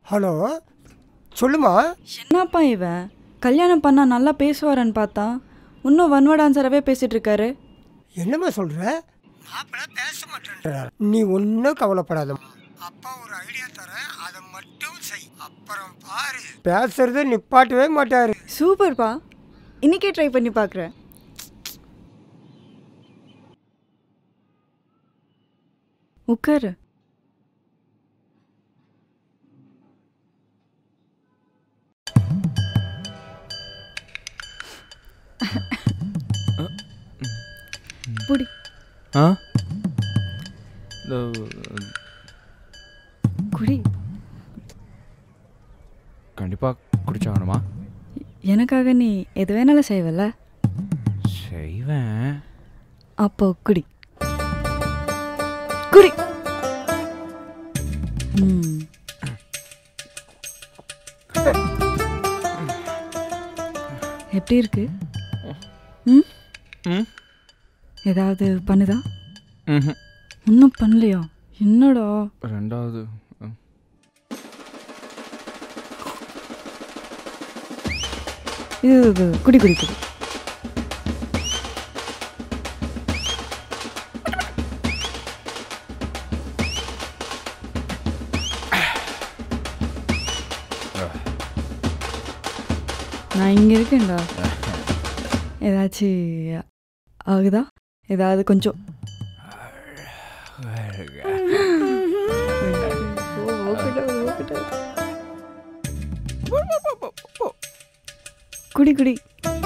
Hello சொல்லுமா என்னப்பா இவன் கல்யாணம் பண்ணா நல்லா பேசுவாரன்னு பார்த்தா இன்னும் ஒன் ஆன்சராகவே பேசிட்டு இருக்காரு என்னம்மா சொல்ற மாப்பிள்ள பேச மாட்டேன்றார் நீ ஒன்றும் கவலைப்படாதம்மா அப்பா ஒரு ஐடியா தரேன் அதை மட்டும் செய் அப்புறம் பாரு பேசுறத நிப்பாட்டவே மாட்டாரு சூப்பர்ப்பா இன்னைக்கே ட்ரை பண்ணி பார்க்குறேன் உட்காரு புடி ஆ இந்த குடி கண்டிப்பாக குடிச்சாகணுமா எனக்காக நீ எது வேணாலும் செய்வல்ல செய்வேன் அப்போ குடி குடி ம் எப்படி இருக்கு ம் ம் ஏதாவது பண்ணுதா ம் இன்னும் பண்ணலையா என்னடா ரெண்டாவது ம். இது இது, குடி குடி குடி நான் இங்கே இருக்கேன்டா ஏதாச்சும் ஆகுதா ஏதாவது கொஞ்சம் குடி குடி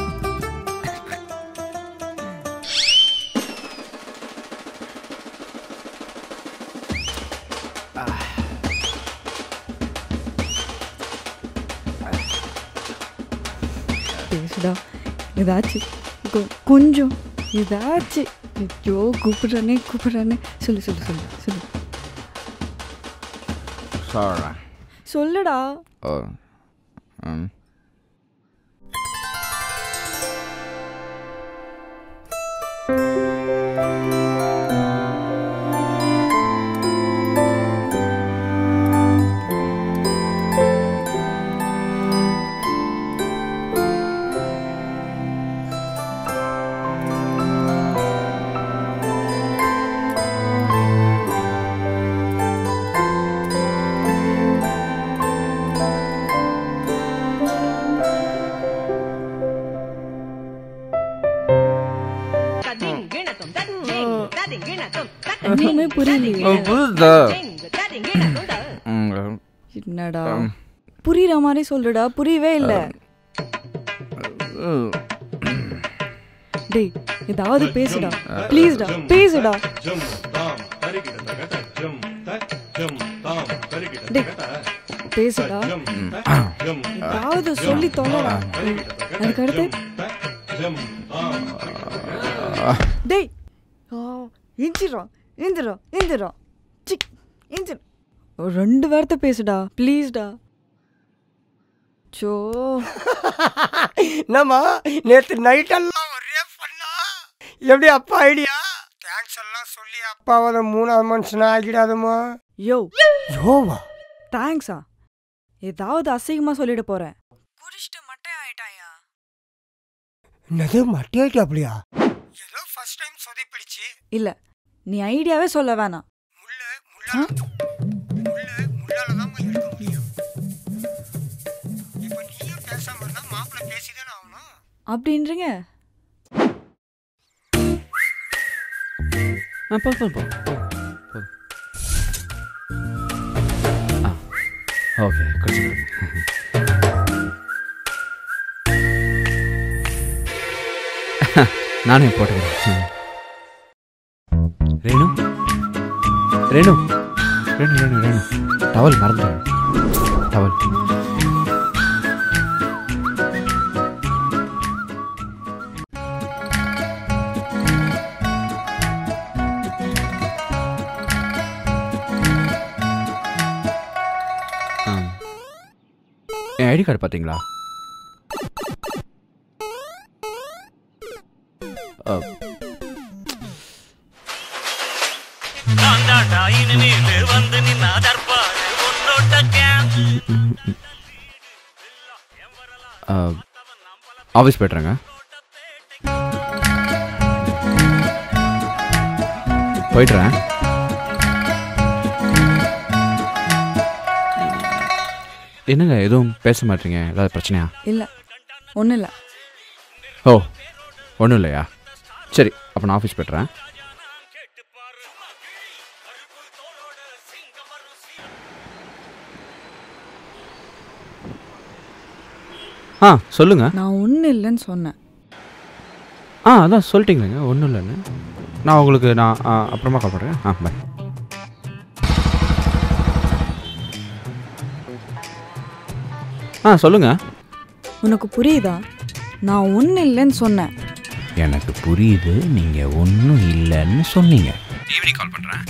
பேசுடா ஏதாச்சும் கொ- கொஞ்சம் ஏதாச்சும் ஐயோ கூப்பிடுறானே கூப்பிடுறானே சொல்லு சொல்லு சொல்லு சொல்லு சொல்கிறேன் சொல்லுடா ஓ ம் ஒன்றுமே புரியலையே புரியுதா ம் என்னடா புரியுற மாதிரி சொல்லுடா புரியவே இல்லை ம். டேய் ஏதாவது பேசுடா ப்ளீஸ்டா பேசுடா டேய் பேசுடா ஏதாவது சொல்லி தொலைடா அதுக்கு அடுத்து டேய் ஆ இஞ்சிரா இந்திரா இந்திரா சிக் இந்திரா ஒரு ரெண்டு வார்த்தை பேசுடா ப்ளீஸ்டா சோ என்னம்மா நேற்று நைட்டெல்லாம் ஒரே பண்ணா எப்படி அப்பா ஐடியா தேங்க்ஸ் எல்லாம் சொல்லி அப்பாவை மூணாவது மனுஷனா ஆகிடாதம்மா யோ யோவா தேங்க்ஸா ஏதாவது அசிங்கமா சொல்லிட போறேன் குடிச்சிட்டு மட்டை ஆயிட்டாயா என்னது மட்டியாயிட்டு அப்படியா ஏதோ ஃபர்ஸ்ட் டைம் சொதிப்பிடிச்சு இல்ல நீ ஐடியாவே சொல்ல வேணாம் முள்ள முள்ளால முள்ள முள்ளால தான் எடுக்க முடியும் இப்போ நீயும் பேசாம இருந்தா மாப்பிள்ளை பேசிதானே ஆகணும் அப்படின்றீங்க ஆ போதும் போதும் போதும் போதும் ஆ ஓகே குடிச்சுக்கிறேன் நானே போட்டுக்கிறேன் ரேணு ரேணு ரேணு ரேணு ரேணு டவல் மறந்துடுறேன் டவல் ஆ. என் ஐடி கார்டு பார்த்தீங்களா ஆ, நான் தாண்டா இனிமேல் வந்து நின்னா தற்பாடு உன்னோட்ட கேங்கு ஆஃபீஸ் போய்ட்டுறேங்க போய்ட்டுறேன் என்னங்க எதுவும் பேச மாட்டீங்க ஏதாவது பிரச்சனையா இல்லை ஒன்றும் இல்லை ஓ ஒன்றும் இல்லையா சரி அப்போ நான் ஆஃபீஸ் போய்ட்டுறேன் ஆ சொல்லுங்க நான் ஒன்றும் இல்லைன்னு சொன்னேன் ஆ அதான் சொல்லிட்டீங்களேங்க ஒன்றும் இல்லைன்னு நான் உங்களுக்கு நான் ஆ, அப்புறமா கால் பண்ணுறேன் ஆ பை ஆ சொல்லுங்கள் உனக்கு புரியுதா நான் ஒன்றும் இல்லைன்னு சொன்னேன் எனக்கு புரியுது நீங்க ஒன்றும் இல்லைன்னு சொன்னீங்க ஈவினிங் கால் பண்ணுறேன்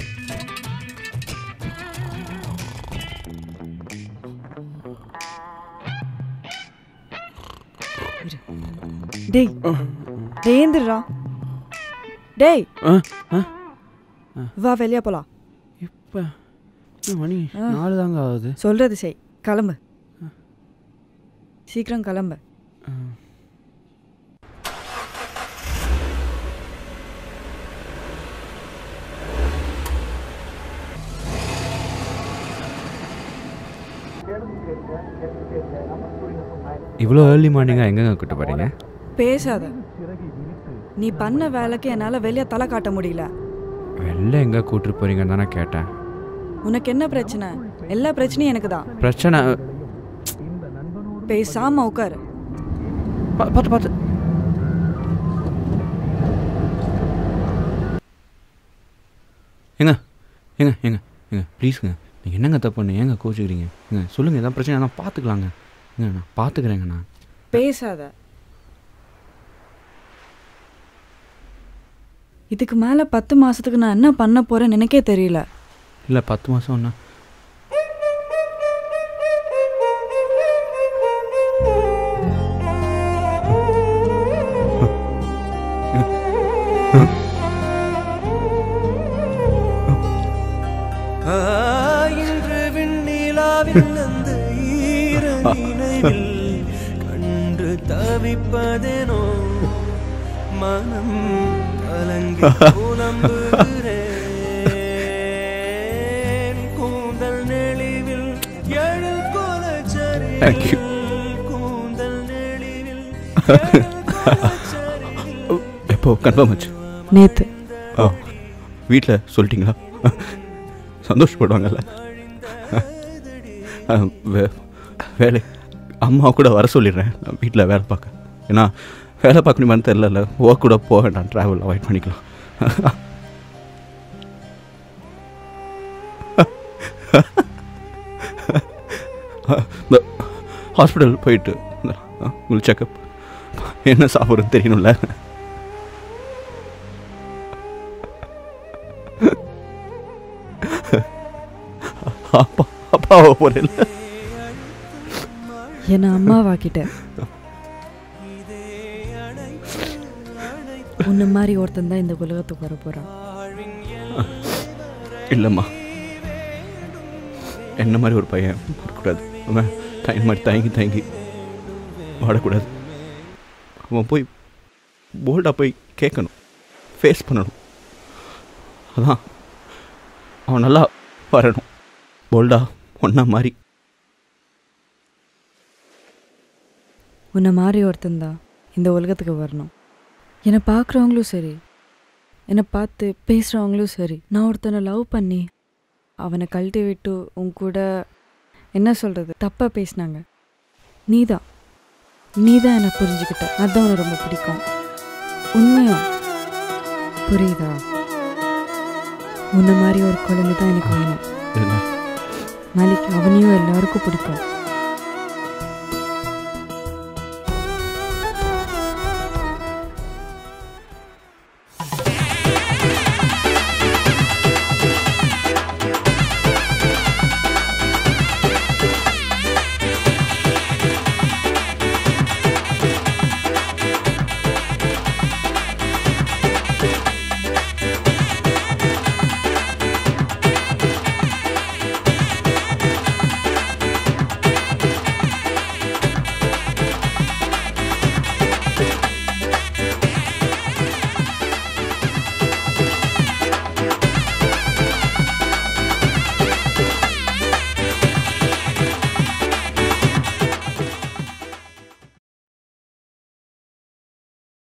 டேய் டேய் ஏந்திரா டேய் ஆ ஆ வா வெளியே போலாம் இப்போ மணி நாலு தாங்க ஆகுது சொல்றது செய் கிளம்பு சீக்கிரம் கிளம்பு இவ்வளோ ஏர்லி மார்னிங்காக எங்கெங்க கூட்டு போகிறீங்க பேசாத நீ பண்ண வேலைக்கு என்னால் வெளியே தலை காட்ட முடியல வெளில எங்கே கூட்டிட்டு போகிறீங்கன்னு தானே கேட்டேன் உனக்கு என்ன பிரச்சனை எல்லா பிரச்சனையும் எனக்கு தான் பிரச்சனை பேசாம உட்காரு பா- பார்த்து பார்த்து ஏங்க ஏங்க ஏங்க ஏங்க ப்ளீஸுங்க நீங்கள் என்னங்க தப்பு பண்ணி ஏங்க கோச்சிக்கிறீங்க ஏங்க சொல்லுங்கள் எதாவது பிரச்சனை நான் பார்த்துக்கலாங்க ஏங்க நான் பார்த்துக்கிறேங்க நான் பேசாத இதுக்கு மேலே பத்து மாசத்துக்கு நான் என்ன பண்ண போறேன்னு எனக்கே தெரியல இல்லை பத்து மாதம் ஒன்றா ஆ, இன்று விண்ணிலாவில் அந்த ஈர நினைவில் கண்டு தவிப்பதேனோ மனம் கலங்கி புலம்புகிறேன் கூந்தல் நெளிவில் எழில் Thank you. குலச்சரிவில் கூந்தல் நெளிவில் எழில் குலச்சரிவில் எப்போ கன்ஃபார்ம் ஆச்சு நேத்து ஆ வீட்டில் சொல்லிட்டீங்களா சந்தோஷப்படுவாங்கல்ல ஆ, வே- வேலை அம்மா கூட வர சொல்லிடுறேன் நான் வீட்டில் வேலை பார்க்க ஏன்னா வேலை பார்க்கணுமான்னு தெரில ஒர்க் கூட போக வேண்டாம் ட்ராவல் அவாய்ட் பண்ணிக்கலாம் இந்த ஹாஸ்பிட்டல் போயிட்டு இந்த, ஆ, உங்களுக்கு செக்கப் என்ன சாப்பிட்றதுன்னு தெரியணும்ல அப்பா அப்பாவை போகிறேன் என்னை அம்மாவாக்கிட்ட உன்ன மாதிரி ஒருத்தன் தான் இந்த உலகத்துக்கு வர போறான் இல்லைம்மா என்ன மாதிரி ஒரு பையன் இருக்கக்கூடாது அவன் தயங்க மாதிரி தயங்கி தயங்கி வாடக்கூடாது அவன் போய் போல்டாக போய் கேட்கணும் ஃபேஸ் பண்ணணும் அதான் அவன் நல்லா வரணும் போல்டா ஒன்றா மாதிரி உன்னை மாதிரி ஒருத்தன் தான் இந்த உலகத்துக்கு வரணும் என்னை பார்க்குறவங்களும் சரி என்னை பார்த்து பேசுகிறவங்களும் சரி நான் ஒருத்தனை லவ் பண்ணி அவனை கழட்டி விட்டு உன் கூட என்ன சொல்கிறது தப்பாக பேசினாங்க நீ தான் நீ தான் என்னை புரிஞ்சுக்கிட்ட அதான் உனக்கு ரொம்ப பிடிக்கும் உண்மையா புரியுதா உன்னை மாதிரி ஒரு குழந்தை தான் எனக்கு வேணும் இல்லை நாளைக்கு அவனையும் எல்லாருக்கும் பிடிக்கும்